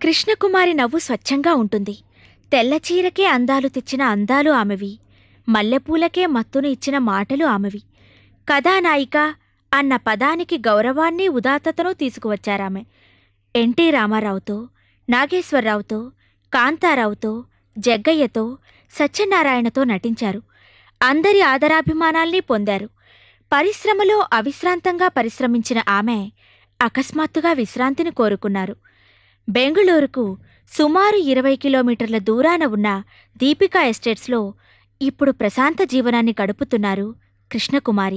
కృష్ణకుమారి నవ్వు స్వచ్ఛంగా ఉంటుంది తెల్లచీరకే అందాలు తెచ్చిన అందాలు ఆమెవి మల్లెపూలకే మత్తును ఇచ్చిన మాటలు ఆమెవి కథానాయిక అన్న పదానికి గౌరవాన్ని ఉదాత్తతను తీసుకువచ్చారామె ఎన్టీ రామారావుతో నాగేశ్వరరావుతో కాంతారావుతో జగ్గయ్యతో సత్యనారాయణతో నటించారు అందరి ఆదరాభిమానాల్ని పొందారు పరిశ్రమలో అవిశ్రాంతంగా పరిశ్రమించిన ఆమె అకస్మాత్తుగా విశ్రాంతిని కోరుకున్నారు బెంగుళూరుకు సుమారు ఇరవై కిలోమీటర్ల దూరాన ఉన్న దీపికా ఎస్టేట్స్లో ఇప్పుడు ప్రశాంత జీవనాన్ని గడుపుతున్నారు కృష్ణకుమారి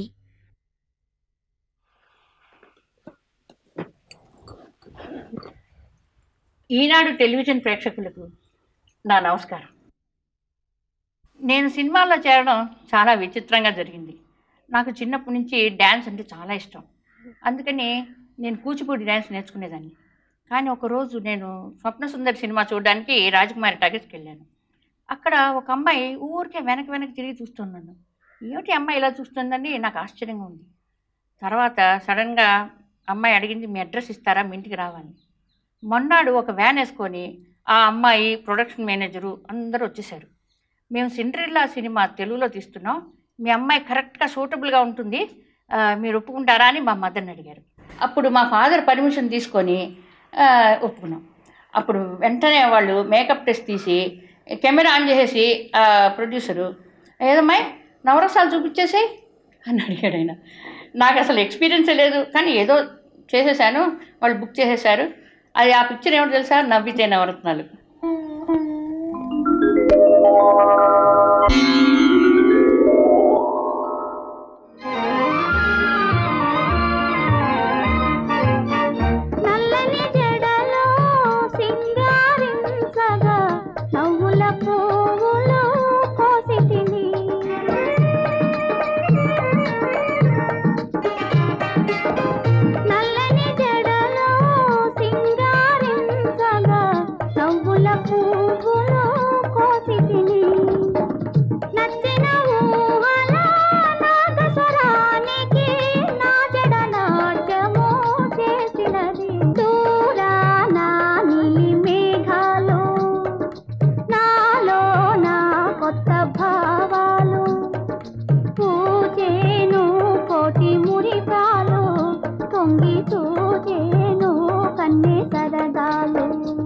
ఈనాడు టెలివిజన్ ప్రేక్షకులకు నా నమస్కారం నేను సినిమాల్లో చేరడం చాలా విచిత్రంగా జరిగింది నాకు చిన్నప్పటి నుంచి డ్యాన్స్ అంటే చాలా ఇష్టం అందుకని నేను కూచిపూడి డ్యాన్స్ నేర్చుకునేదాన్ని కానీ ఒకరోజు నేను స్వప్న సుందరి సినిమా చూడడానికి రాజకుమారి టాకీస్కి వెళ్ళాను అక్కడ ఒక అమ్మాయి ఊరికే వెనక వెనక తిరిగి చూస్తున్నాను ఏమిటి అమ్మాయి ఇలా చూస్తుందని నాకు ఆశ్చర్యంగా ఉంది తర్వాత సడన్గా అమ్మాయి అడిగింది మీ అడ్రస్ ఇస్తారా మీ ఇంటికి రావాలి మొన్నాడు ఒక వ్యాన్ వేసుకొని ఆ అమ్మాయి ప్రొడక్షన్ మేనేజరు అందరూ వచ్చేసారు మేము సిండ్రిల్లా సినిమా తెలుగులో తీస్తున్నాం మీ అమ్మాయి కరెక్ట్గా సూటబుల్గా ఉంటుంది ఆ, మీరు ఒప్పుకుంటారా అని మా మదర్ని అడిగారు అప్పుడు మా ఫాదర్ పర్మిషన్ తీసుకొని ఆ, ఒప్పుకున్నాం అప్పుడు వెంటనే వాళ్ళు మేకప్ టెస్ట్ తీసి కెమెరా ఆన్ చేసేసి ఆ ప్రొడ్యూసరు ఏదమ్మాయి నవరసాలు చూపించేసాయి అని అడిగాడు ఆయన నాకు అసలు ఎక్స్పీరియన్సే లేదు కానీ ఏదో చేసేసాను వాళ్ళు బుక్ చేసేసారు అది ఆ పిక్చర్ ఏమిటో తెలుసా నవ్వితే నవరత్నాలు నల్లని జడలో సింగారించగా నవ్వుల పువ్వులు కోసితిని నల్లని జడలో సింగారించగా నవ్వుల పువ్వులు కోసితిని నచ్చిన ఊహల నాగస్వరానికి నా జడ నాట్యము చేసినది దూరాన నీలి మేఘాలు నాలో నా కొత్త భావాలు పూజేను కోటి మురికాలు తొంగి చూజేను కన్నె సరదాలు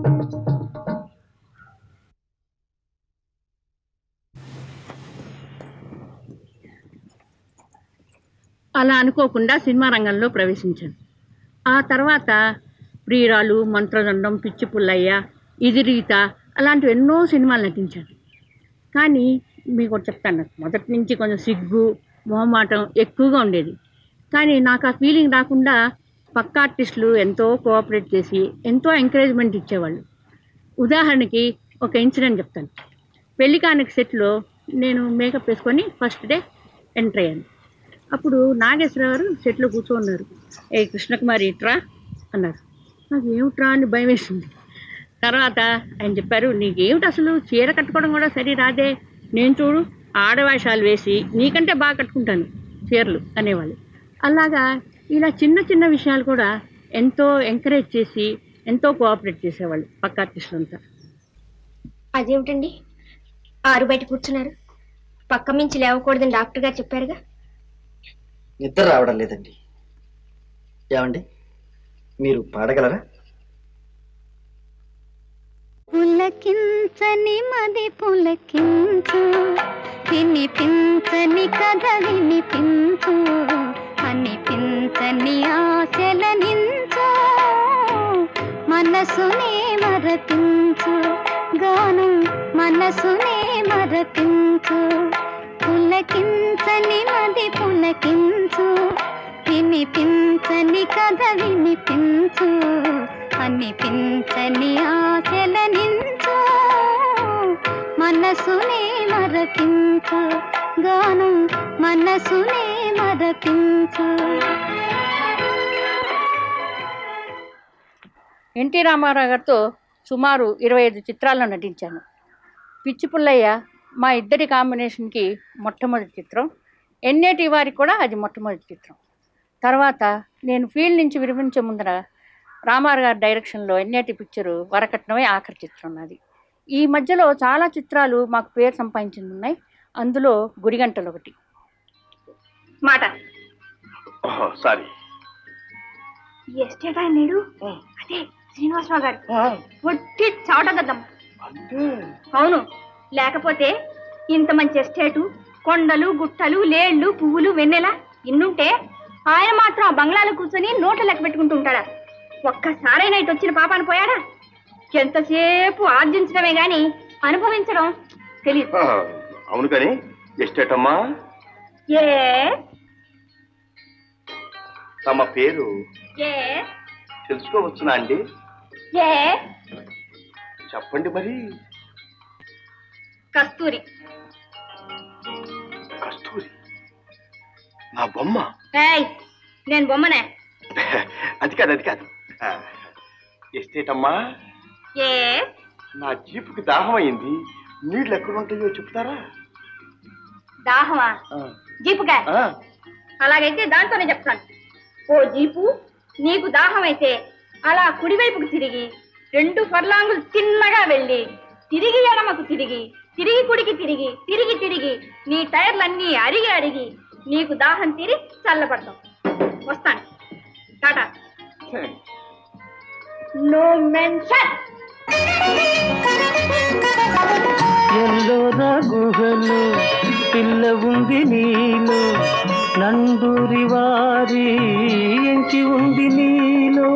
అలా అనుకోకుండా సినిమా రంగంలో ప్రవేశించాను ఆ తర్వాత ప్రియురాలు మంత్రదండం పిచ్చి పుల్లయ్య ఇదిరీత అలాంటివి ఎన్నో సినిమాలు నటించాను కానీ మీకు ఒకటి చెప్తాను మొదటి నుంచి కొంచెం సిగ్గు మొహమాటం ఎక్కువగా ఉండేది కానీ నాకు ఆ ఫీలింగ్ రాకుండా పక్క ఆర్టిస్టులు ఎంతో కోఆపరేట్ చేసి ఎంతో ఎంకరేజ్మెంట్ ఇచ్చేవాళ్ళు ఉదాహరణకి ఒక ఇన్సిడెంట్ చెప్తాను పెళ్లి కానికి సెట్లో నేను మేకప్ వేసుకొని ఫస్ట్ డే ఎంటర్ అయ్యాను అప్పుడు నాగేశ్వరరావు గారు సెట్లో కూర్చోన్నారు ఏ కృష్ణకుమారి ఇట్రా అన్నారు నాకు ఏమిట్రా అని భయం వేసింది తర్వాత ఆయన చెప్పారు నీకేమిటి అసలు చీర కట్టుకోవడం కూడా సరి రాదే నేను చూడు ఆడవేషాలు వేసి నీకంటే బాగా కట్టుకుంటాను చీరలు అనేవాళ్ళు అలాగా ఇలా చిన్న చిన్న విషయాలు కూడా ఎంతో ఎంకరేజ్ చేసి ఎంతో కోఆపరేట్ చేసేవాళ్ళు పక్క ఆర్టిస్టులంతా అదేమిటండి ఆరు బయట కూర్చున్నారు పక్క మించి లేవకూడదని డాక్టర్ గారు చెప్పారుగా నిద్ర రావడం లేదండి ఏమండి మీరు పాడగలరా పులకించని మది పులకించు వినిపించని కథ వినిపించు అనిపించని ఆశలనించు మనసునే మరపించు గానం మనసునే మరపించు పులకించని మది పులకించు వినిపించని కథ వినిపించు అనిపించని ఆశలనించు మనసునే మరపించు గానం మనసునే మరపించు ఎన్టీ రామారావు గారితో సుమారు ఇరవై ఐదు చిత్రాల్లో నటించాను పిచ్చి పుల్లయ్య మా ఇద్దరి కాంబినేషన్కి మొట్టమొదటి చిత్రం ఎన్నేటి వారికి కూడా అది మొట్టమొదటి చిత్రం తర్వాత నేను ఫీల్డ్ నుంచి విరమించే ముందర రామారావు గారి డైరెక్షన్లో ఎన్ఏటి పిక్చరు వరకట్నమే ఆఖరి చిత్రం నాది ఈ మధ్యలో చాలా చిత్రాలు మాకు పేరు సంపాదించింది ఉన్నాయి అందులో గుడిగంటలు ఒకటి మాట సారీ ఎస్టేట్ ఆయన లేడు అదే శ్రీనివాసరావు గారు ఒట్టి చావటగద్దాం అవును లేకపోతే ఇంత మంచి ఎస్టేటు కొండలు గుట్టలు లేళ్ళు పువ్వులు వెన్నెల ఇన్నుంటే ఆయన మాత్రం ఆ బంగ్లాలో కూర్చొని నోట్ల లెక్క పెట్టుకుంటూ ఉంటాడా ఒక్కసారైనా ఇటు వచ్చిన పాపాను పోయాడా ఎంతసేపు ఆర్జించడమే గాని అనుభవించడం తెలియదు అవును కానీ ఎస్టేట్ అమ్మా ఏ తమ పేరు ఏ తెలుసుకోవచ్చునా అండి ఏ చెప్పండి మరి కస్తూరి కస్తూరి నా బొమ్మ ఏయ్ నేను బొమ్మనే అది కాదు అది కాదు ఆ, ఎస్టేట్ అమ్మా ఏ నా జీపుకి దాహం అయింది నీళ్ళు ఎక్కడ ఉంటాయో చెప్తారా దాహమా ఆ, జీపుగా ఆ, అలాగైతే దాంతోనే చెప్తాను ఓ జీపు నీకు దాహం అయితే అలా కుడివైపుకు తిరిగి రెండు ఫర్లాంగులు తిన్నగా వెళ్ళి తిరిగి ఎడమకు తిరిగి తిరిగి కుడికి తిరిగి తిరిగి తిరిగి నీ టైర్లన్నీ అరిగి అరిగి నీకు దాహం తీరి చల్లబడతాం వస్తాను టాటా నో మెన్షన్ ఎల్లోరా గుహలో పిల్ల ఉంది నీలో నండూరి వారి ఎంచి ఉంది నీలో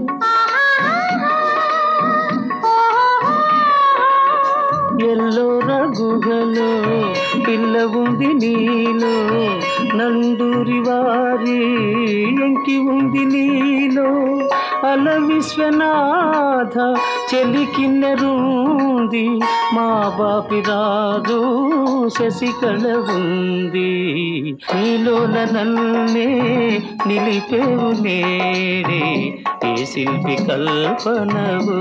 ఎల్లోరా గుహలో పిల్ల ఉంది నీలో నండూరి వారి ఎంకి ఉంది నీలో అల విశ్వనాథ చెలికిన్నరుంది మా బాపిరాదు శశికళ ఉంది నీలోన నన్నే నిలిపేవు నేడే ఏ శిల్పి కల్పనవు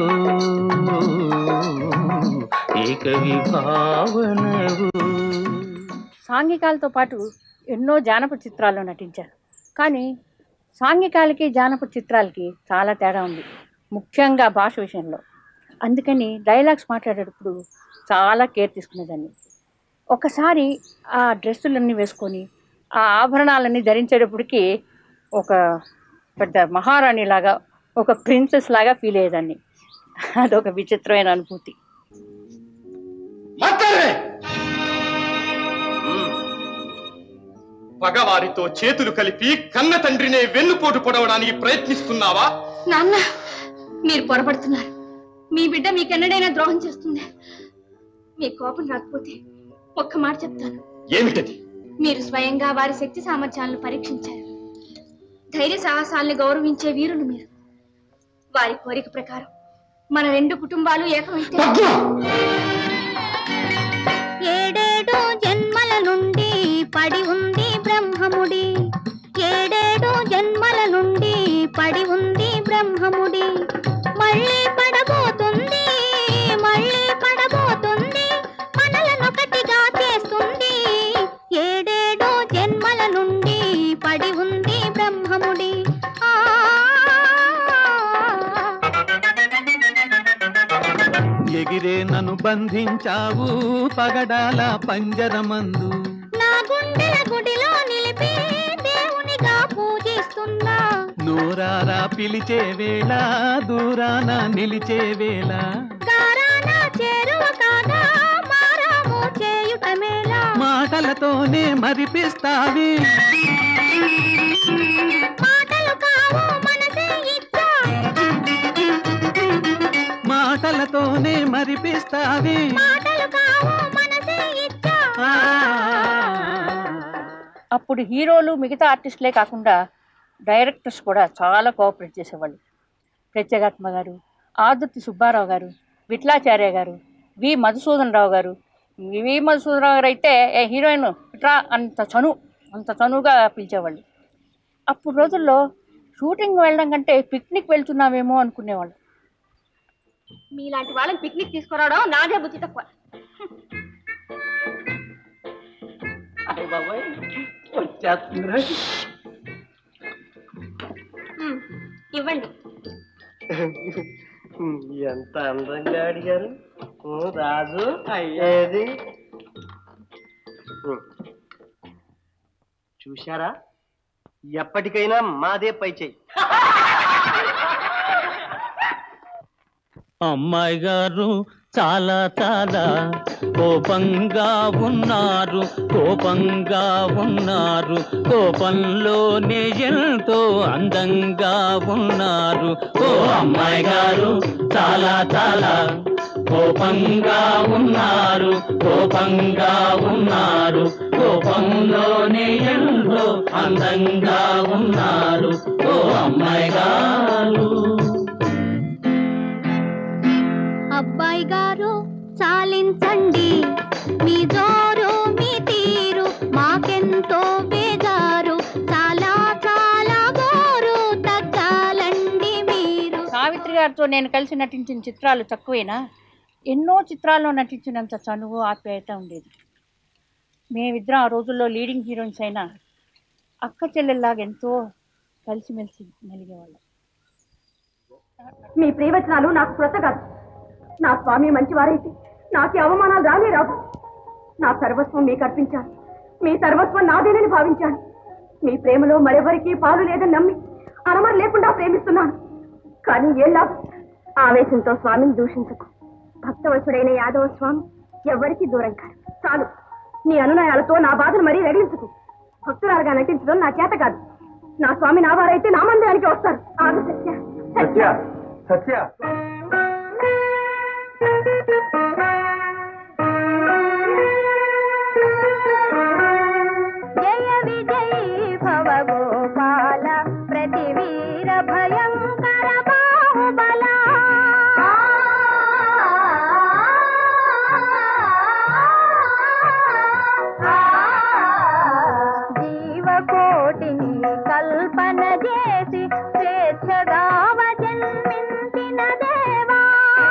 ఏ కవి భావనవు సాంఘికాలతో పాటు ఎన్నో జానపద చిత్రాల్లో నటించారు కానీ సాంఘికాలకి జానపద చిత్రాలకి చాలా తేడా ఉంది ముఖ్యంగా భాష విషయంలో అందుకని డైలాగ్స్ మాట్లాడేటప్పుడు చాలా కేర్ తీసుకునేదాన్ని ఒకసారి ఆ డ్రెస్సులన్నీ వేసుకొని ఆ ఆభరణాలన్నీ ధరించేటప్పటికి ఒక పెద్ద మహారాణి లాగా ఒక ప్రిన్సెస్ లాగా ఫీల్ అయ్యేదాన్ని అదొక విచిత్రమైన అనుభూతి మాట్లాడే పగవారితో చేతులు కలిపి కన్న తండ్రినే వెన్నుపోటు పొడవడానికి ప్రయత్నిస్తున్నావా నాన్న మీరు పొరపడుతున్నారు మీ బిడ్డ మీకెన్నడైనా ద్రోహం చేస్తుంది మీ కోపం రాకపోతే ఒక్క మాట చెప్తాను ఏమిటది మీరు స్వయంగా వారి శక్తి సామర్థ్యాలను పరీక్షించారు ధైర్య సాహసాలను గౌరవించే వీరులు మీరు వారి కోరిక ప్రకారం మన రెండు కుటుంబాలు ఏకమైతే ఏడేడు జన్మల నుండి పడి ఉంది బ్రహ్మముడి ఏడేడు జన్మల నుండి పడి ఉంది బ్రహ్మముడి మళ్ళీ పడబోతుంది మళ్ళీ పడబోతుంది మనలనొకటిగా చేస్తుంది ఏడేడు జన్మల నుండి పడి ఉంది బ్రహ్మముడి ఆ ఎగిరే నన్ను బంధించావు పగడాల పంజరమందు నా గుండెల గుడిలో నిలిపి దేవునిగా పూజిస్తున్నా నూరారా పిలిచే వేళ దూరాన నిలిచే వేళ గారాన చేరువ కాగా మారాము చేయుట మేలా మాటలతోనే మరిపిస్తావి మాటలు కావు మనసే ఇచ్చా మాటలతోనే మరిపిస్తావి మాటలు కావు మనసే ఇచ్చా ఆ. అప్పుడు హీరోలు మిగతా ఆర్టిస్టులే కాకుండా డైరెక్టర్స్ కూడా చాలా కోఆపరేట్ చేసేవాళ్ళు ప్రత్యేగాత్మ గారు ఆదుర్తి సుబ్బారావు గారు విట్లాచార్య గారు వి మధుసూదన్ రావు గారు వి మధుసూదన్ రావు గారు అయితే ఏ హీరోయిన్ ఇట్రా అంత చను అంత చనువుగా పిలిచేవాళ్ళు అప్పుడు రోజుల్లో షూటింగ్ వెళ్ళడం కంటే పిక్నిక్ వెళ్తున్నామేమో అనుకునేవాళ్ళు మీలాంటి వాళ్ళని పిక్నిక్ తీసుకురావడం నాదే బుద్ధి తక్కువ అరే బాబాయ్ వచ్చేస్తుందిరా ఉమ్, ఇవ్వండి ఎంత అందంగా అడిగారు ఓ, రాజు ఏది ఉం. చూశారా ఎప్పటికైనా మాదే పై చెయ్యి అమ్మాయి గారు చాలా చాలా కోపంగా ఉన్నారు కోపంగా ఉన్నారు కోపంలోనే ఎంతో అందంగా ఉన్నారు ఓ అమ్మాయి గారు చాలా చాలా కోపంగా ఉన్నారు కోపంగా ఉన్నారు కోపంలోనే ఎంతో అందంగా ఉన్నారు ఓ అమ్మాయి గారు అబ్బాయి గారు చాలించండి మీ జోరు మీ తీరు మాకెంతో బేజారు చాలా చాలా గోరు తగ్గాలండి మీరు సావిత్రి గారితో నేను కలిసి నటించిన చిత్రాలు తక్కువేనా ఎన్నో చిత్రాల్లో నటించినంత చనువు ఆప్యాయత ఉండేది మేమిద్దరం ఆ రోజుల్లో లీడింగ్ హీరోయిన్స్ అయినా అక్క చెల్లెల్లాగా ఎంతో కలిసిమెలిసి మెలిగేవాళ్ళం మీ ప్రియవచనాలు నాకు క్రొత్త కాదు నా స్వామి మంచివారైతే నాకు ఈ అవమానాలు రానే రావు నా సర్వస్వం మీకు అర్పించాను మీ సర్వస్వం నాదేనని భావించాను మీ ప్రేమలో మరెవరికీ పాలు లేదని నమ్మి అనమని లేకుండా ప్రేమిస్తున్నాను కానీ ఏం లాభం ఆవేశంతో స్వామిని దూషించకు భక్తవశుడైన యాదవ స్వామి ఎవ్వరికీ దూరం కాదు చాలు నీ అనునయాలతో నా బాధను మరీ రగిలించుకు భక్తురాలుగా నటించడం నా చేత కాదు నా స్వామి నా వారైతే నా మందిరానికి వస్తారు ఆగు సత్య సత్య సత్య జయ విజయీ భవ గోపాల ప్రతి వీర భయంకర బాహుబల జీవకోటిని కల్పన చేసి స్వేచ్ఛగా జన్మించిన దేవా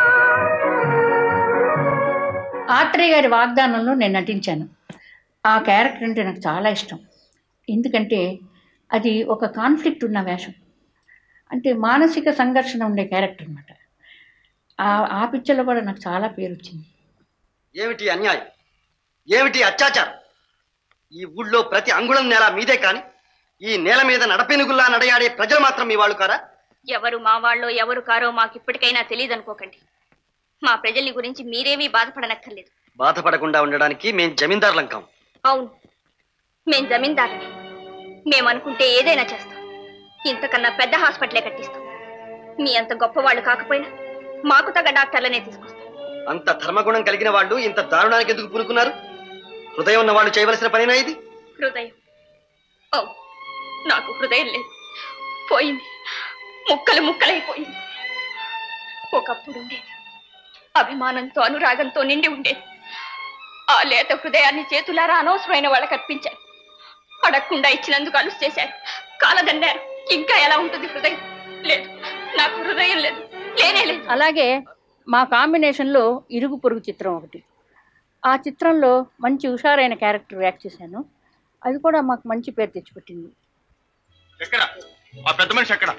ఆత్రేయ గారి వాగ్దానంలో నేను నటించాను ఆ క్యారెక్టర్ అంటే నాకు చాలా ఇష్టం ఎందుకంటే అది ఒక కాన్ఫ్లిక్ట్ ఉన్న వేషం అంటే మానసిక సంఘర్షణ ఉండే క్యారెక్టర్ అనమాట ఆ ఆ పిక్చర్లో కూడా నాకు చాలా పేరు వచ్చింది ఏమిటి అన్యాయం ఏమిటి అత్యాచారం ఈ ఊళ్ళో ప్రతి అంగుళం నేల మీదే కాని ఈ నేల మీద నడపెనుగుల్లా నడయాడే ప్రజలు మాత్రం మీ వాళ్ళు కారా ఎవరు మా వాళ్ళో ఎవరు కారో మాకు ఇప్పటికైనా తెలియదు అనుకోకండి మా ప్రజల్ని గురించి మీరేమీ బాధపడనక్కర్లేదు బాధపడకుండా ఉండడానికి మేం జమీందారులం కాం అవును మేం జమీందారుని మేము అనుకుంటే ఏదైనా చేస్తాం ఇంతకన్నా పెద్ద హాస్పిటలే కట్టిస్తాం మీ అంత గొప్పవాళ్ళు కాకపోయినా మాకు తగ్గ డాక్టర్లనే తీసుకొస్తాం అంత ధర్మగుణం కలిగిన వాళ్ళు ఇంత దారుణానికి ఎందుకు పూనుకున్నారు హృదయం ఉన్న వాళ్ళు చేయవలసిన పనేనా ఇది హృదయం ఓ నాకు హృదయం లేదు పోయింది ముక్కలు ముక్కలైపోయింది ఒకప్పుడు ఉండేది అభిమానంతో అనురాగంతో నిండి ఉండేది ఆ లేత హృదయాన్ని చేతులారా అనవసరమైన వాళ్ళకి అర్పించారు అడగకుండా ఇచ్చినందుకు అలుసు చేశారు కాలదన్నారు ఇంకా ఎలా ఉంటుంది హృదయం లేదు నాకు హృదయం లేదు లేనే లేదు అలాగే మా కాంబినేషన్లో ఇరుగు పొరుగు చిత్రం ఒకటి ఆ చిత్రంలో మంచి హుషారైన క్యారెక్టర్ యాక్ట్ చేశాను అది కూడా మాకు మంచి పేరు తెచ్చిపెట్టింది ఎక్కడ ఆ పెద్ద మనిషి ఎక్కడ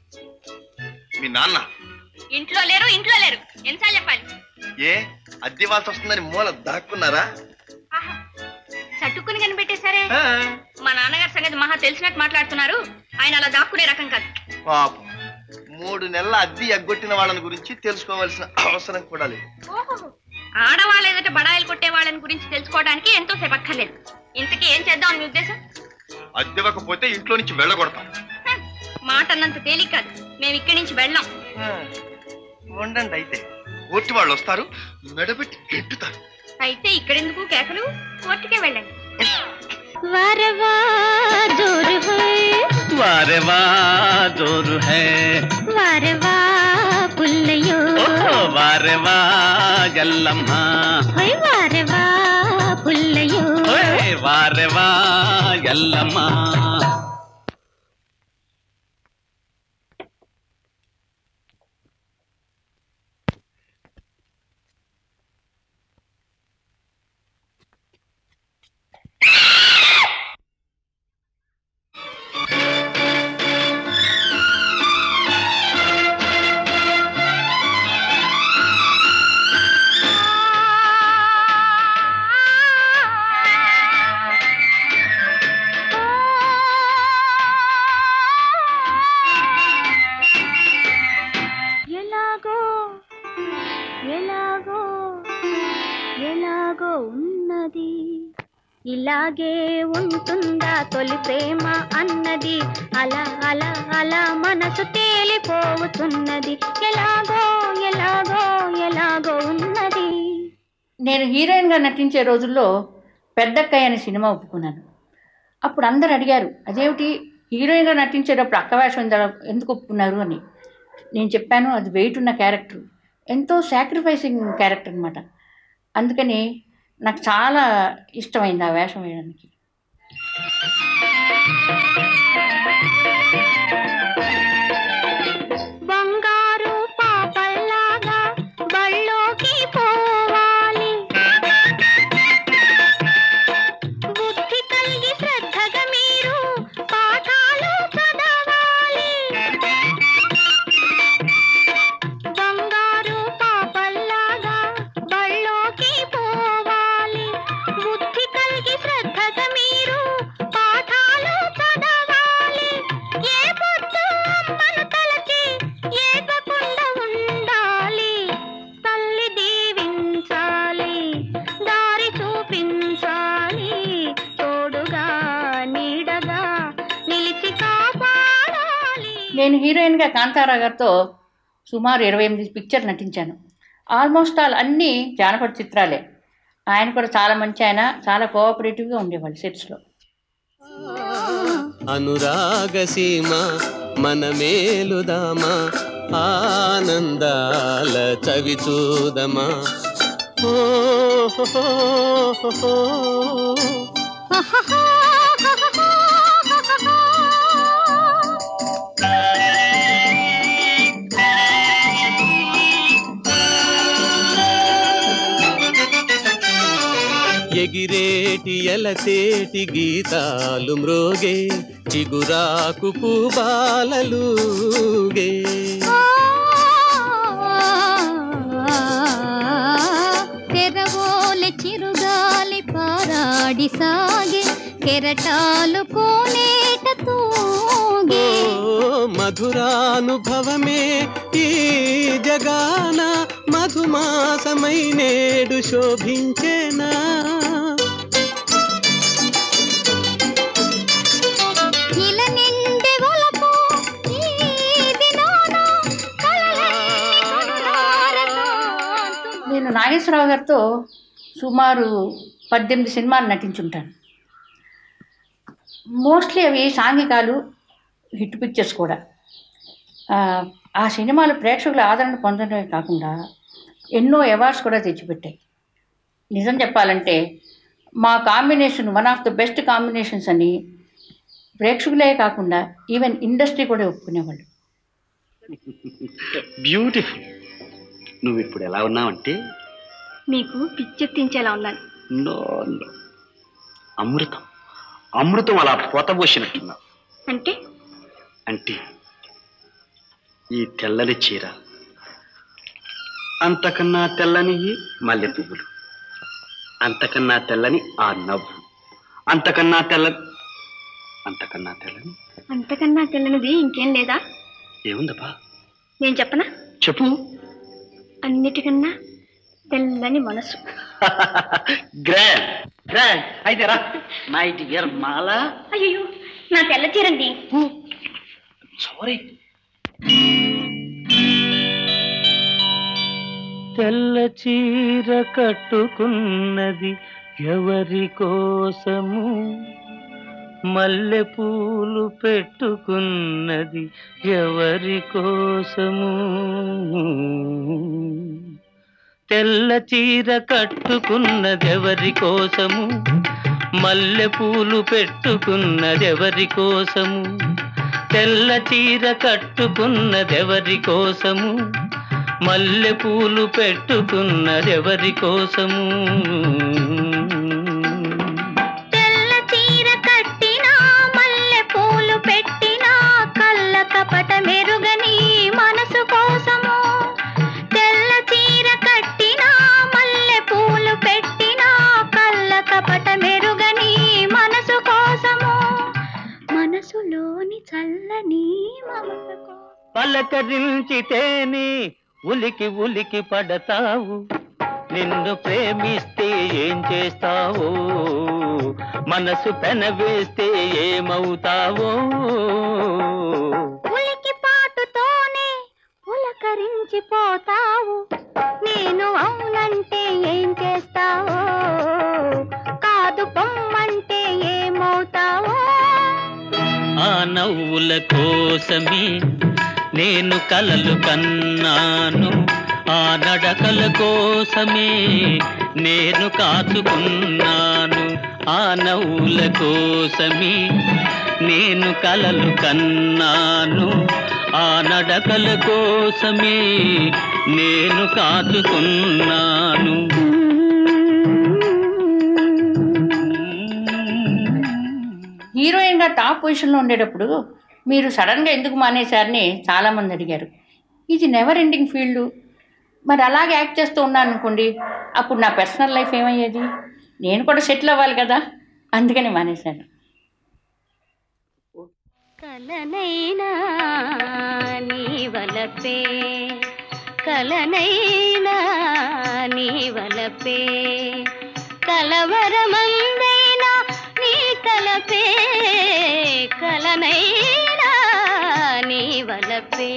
మీ నాన్న ఇంట్లో లేరు ఇంట్లో లేరు ఎన్నిసార్లు చెప్పాలి ఏ అద్దె వాల్సి వస్తుందని మూల దాక్కున్నారా ఆహా, చట్టుకుని కనిపెట్టేశారే మా నాన్నగారి సంగతి మహా తెలిసినట్టు మాట్లాడుతున్నారు ఆయన అలా దాక్కునే రకం కాదు పాపం మూడు నెలల అద్దె ఎగ్గొట్టిన వాళ్ళని గురించి తెలుసుకోవాల్సిన అవసరం కూడా లేదు ఓహో ఆడవాళ్ళ ఎదుట బడాయిలు కొట్టే వాళ్ళని గురించి తెలుసుకోవడానికి ఎంతో సేపు అక్కర్లేదు ఇంతకీ ఏం చేద్దాం మీ ఉద్దేశం అద్దెవ్వకపోతే ఇంట్లో నుంచి వెళ్ళగొడతాం హ, మాట అన్నంత తేలిక కాదు మేము ఇక్కడి నుంచి వెళ్ళాం ఆ, ఉండండి అయితే కోర్టు వాళ్ళు వస్తారు మెడబెట్టి గెట్టుతారు అయితే ఇక్కడెందుకు కేకలు కోర్టుకే వెళ్ళండి వరవా జోరు హై వారే వా జోరు హై వరవా పుల్లయో ఓ వారే వా ఎల్లమ్మ హై వరవా పుల్లయో ఓయ్ వారే వా ఎల్లమ్మ ఎలాగో ఎలాగో ఉన్నది ఇలాగే ఉంటుందా తొలి ప్రేమ అన్నది అలా అలా అలా మనసు తేలిపోతున్నది ఎలాగో ఎలాగో ఎలాగో ఉన్నది నేను హీరోయిన్గా నటించే రోజుల్లో పెద్దక్కయ్య అనే సినిమా ఒప్పుకున్నాను అప్పుడు అందరు అడిగారు అదేమిటి హీరోయిన్గా నటించేటప్పుడు అక్క వేషం ఎందు- ఎందుకు ఒప్పుకున్నారు అని నేను చెప్పాను అది వెయిట్ ఉన్న క్యారెక్టర్ ఎంతో సాక్రిఫైసింగ్ క్యారెక్టర్ అనమాట అందుకని నాకు చాలా ఇష్టమైంది ఆ వేషం వేయడానికి బంగారు పాపల్లాగా బళ్ళోకి పోవాలి బుద్ధి కలిగి శ్రద్ధగా మీరు పాఠాలు చదవాలి బంగారు పాపల్లాగా బళ్ళోకి పోవాలి బుద్ధి కలిగి శ్రద్ధగా మీరు పాఠాలు చదవాలి ఏ పొద్దు అమ్మను తలచి ఏగకుండా ఉండాలి తల్లి దీవించాలి దారి చూపించాలి తోడుగా నీడగా నిలిచి కాపాడాలి నేను హీరోయిన్గా కాంతారా గారితో సుమారు ఇరవై ఎనిమిది పిక్చర్ నటించాను ఆల్మోస్ట్ ఆల్ అన్నీ జానపద చిత్రాలే ఆయన కూడా చాలా మంచి ఆయన చాలా కోఆపరేటివ్గా ఉండేవాళ్ళు సెట్స్లో అనురాగసీమ మన మేలుదామా ఆనందాల చవి చూదమా ఓ హో హో హో హో. ఎగిరేటి ఎలతేటి గీతాలు మ్రోగే చిగురాకు పూబాలలుగే తెరవోలె చిరుగాలి పారాడి సాగే కెరటాలు కోనేట తూగే ఓ మధురానుభవమే ఈ జగాన మధుమాసమై నేడు శోభించేనా ఇల నిండి ఒలపు ఈ దినాన కలలన్నీ కనులారతో నేను నాగేశ్వరరావు గారితో సుమారు పద్దెనిమిది సినిమాలు నటించుంటాను మోస్ట్లీ అవి సాంఘికాలు హిట్ పిక్చర్స్ కూడా ఆ, ఆ సినిమాలు ప్రేక్షకుల ఆదరణ పొందడమే కాకుండా ఎన్నో అవార్డ్స్ కూడా తెచ్చిపెట్టాయి నిజం చెప్పాలంటే మా combination one of the best combinations అని ప్రేక్షకులే కాకుండా ఈవెన్ ఇండస్ట్రీ కూడా ఒప్పుకునేవాళ్ళు బ్యూటిఫుల్ నువ్వు ఇప్పుడు ఎలా ఉన్నావంటే మీకు పిచ్చెత్తించేలా ఉన్నాను నో నో అమృతం అమృతం అలా పొతబోసినట్టున్నావు అంటే అంటే ఈ తెల్లని చీర అంతకన్నా తెల్లని ఈ మల్లె పువ్వులు అంతకన్నా తెల్లని ఆ నవ్వు అంతకన్నా తెల్లని అంతకన్నా తెల్లని అంతకన్నా తెల్లనిది ఇంకేం లేదా ఏముందబ్బా నేను చెప్పనా చెప్పు అన్నిటికన్నా తెల్లని మనసు గ్రాండ్ గ్రాండ్ అయితే రా మై డియర్ మాల అయ్యో నా తెల్ల చీరండి సారీ తెల్ల చీర కట్టుకున్నది ఎవరి కోసము మల్లె పూలు పెట్టుకున్నది ఎవరి కోసము తెల్ల చీర కట్టుకున్నది ఎవరి కోసము మల్లె పూలు పెట్టుకున్నది ఎవరి కోసము తెల్ల చీర కట్టుకున్నది ఎవరి కోసము మల్లె పూలు పెట్టుకున్నది ఎవరి కోసము తెల్ల చీర కట్టినా మల్లె పూలు పెట్టినా కళ్ళ కపట మెరుగని మనసు కోసము తెల్ల చీర కట్టినా మల్లె పూలు పెట్టినా కళ్ళ కపట మెరుగని మనసు కోసము మనసులోని చల్లని మమత కోసం పలకరించితేనే ఉలికి ఉలికి పడతావు నిన్ను ప్రేమిస్తే ఏం చేస్తావో మనసు పెనవేస్తే ఏమవుతావో ఉలికి పాటుతోనే పులకరించిపోతావు నేను అవునంటే ఏం చేస్తావో కాదు పొమ్మంటే ఏమవుతావో ఆ నవ్వుల కోసమే నేను కలలు కన్నాను ఆ నడకల కోసమే నేను కాచుకున్నాను ఆ నవ్వుల కోసమే నేను కలలు కన్నాను ఆ నడకల కోసమే నేను కాచుకున్నాను హీరోయిన్గా టాప్ పొజిషన్లో ఉండేటప్పుడు మీరు సడన్గా ఎందుకు మానేశారని చాలామంది అడిగారు ఇది నెవర్ ఎండింగ్ ఫీల్డ్ మరి అలాగే యాక్ట్ చేస్తూ ఉన్నాను అనుకోండి అప్పుడు నా పర్సనల్ లైఫ్ ఏమయ్యేది నేను కూడా సెటిల్ అవ్వాలి కదా అందుకని మానేశాను కలనైనా నీ వలపే కలనైనా నీ వలపే కలవరమందైనా నీ తలపే కలనైనా నీ వలపే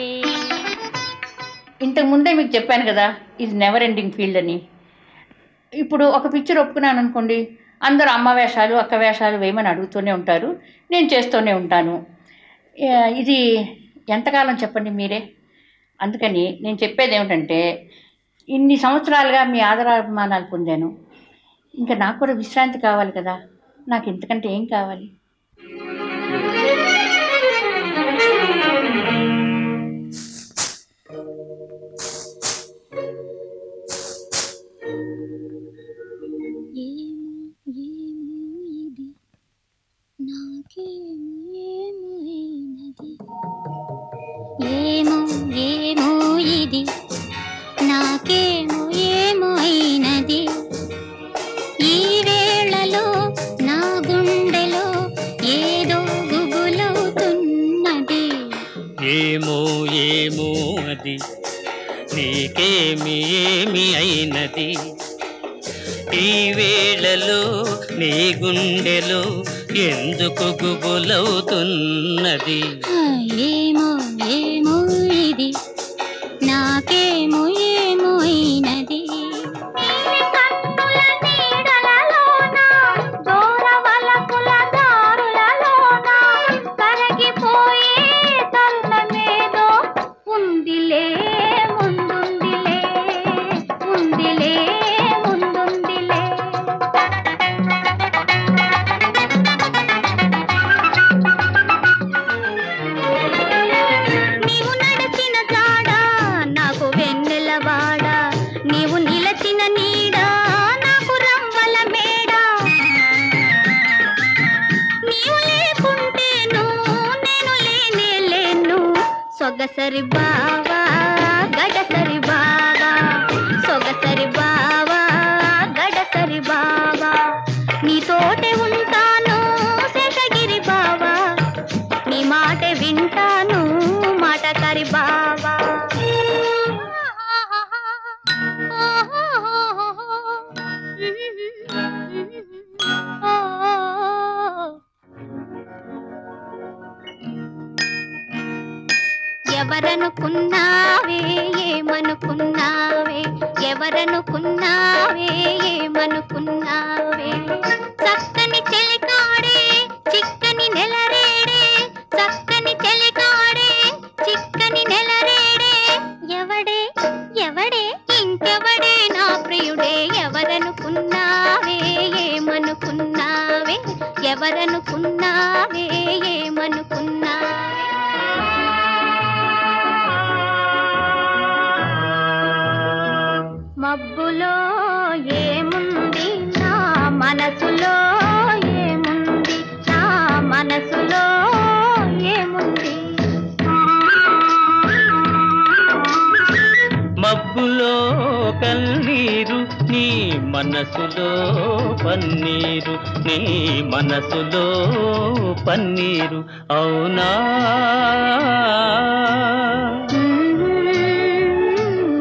ఇంతకు ముందే మీకు చెప్పాను కదా ఇది నెవర్ ఎండింగ్ ఫీల్డ్ అని ఇప్పుడు ఒక పిక్చర్ ఒప్పుకున్నాను అనుకోండి అందరూ అమ్మ వేషాలు అక్క వేషాలు వేయమని అడుగుతూనే ఉంటారు నేను చేస్తూనే ఉంటాను ఏ, ఇది ఎంతకాలం చెప్పండి మీరే అందుకని నేను చెప్పేది ఏమిటంటే ఇన్ని సంవత్సరాలుగా మీ ఆదరాభిమానాలు పొందాను ఇంకా నాకు కూడా విశ్రాంతి కావాలి కదా నాకు ఇంతకంటే ఏం కావాలి ఏమో ఏమో ఇది నాకేమో ఏమో అయినది ఈ వేళలో నా గుండెలో ఏదో గుబులవుతున్నది ఏమో ఏమో అది నీకేమి ఏమి అయినది ఈ వేళలో నీ గుండెలో ఎందుకు గుబులవుతున్నది ఆ, ఏమో ఏమో ఇది నాకేమో ఏమో అయినది ఉందిలే ముందుందిలే ఉందిలే ముందుందిలే నీవు నడిచిన జాడ నాకు వెన్నెలవాడ నీవు నిలచిన నీడ నాకు రంవల మేడ నీవు లేకుంటేను నేను లేనే లేను సొగసరి బావా గడసరి బావా సొగసరి బావా గడసరి బావా నీతోటే ఉంటాను శేషగిరి బావా నీ మాట వింటాను మాట కరి బావా ఎవరనుకున్నావే ఏమనుకున్నావే ఎవరనుకున్నావే ఏమనుకున్నావే చక్కని చెలికాడే చిక్కని నెలరేడే చక్కని చెలికాడే చిక్కని నెలరేడే ఎవడే ఎవడే ఇంకెవడే నా ప్రియుడే ఎవరనుకున్నావే ఏమనుకున్నావే ఎవరనుకున్నావే ఏమనుకున్నావే మబ్బులో ఏముంది నా మనసులో ఏముంది నా మనసులో ఏముంది మబ్బులో కన్నీరు నీ మనసులో పన్నీరు నీ మనసులో పన్నీరు అవునా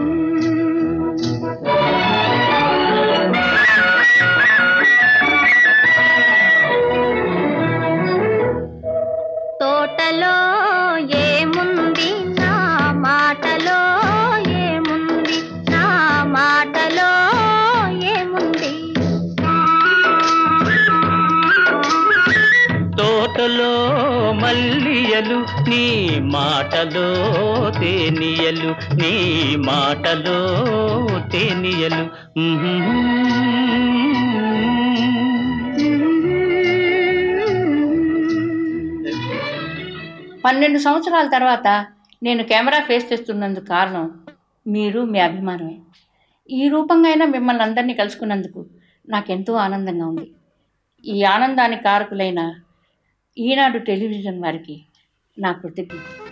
మాటలో మల్లియలు నీ మాటలో తేనియలు నీ మాటలో తేనియలు పన్నెండు సంవత్సరాల తర్వాత నేను కెమెరా ఫేస్ చేస్తున్నందుకు కారణం మీరు మీ అభిమానమే ఈ రూపంగా అయినా మిమ్మల్ని అందరినీ కలుసుకున్నందుకు నాకెంతో ఆనందంగా ఉంది ఈ ఆనందానికి కారకులైన ఈనాడు టెలివిజన్ వారికి నా కృతజ్ఞత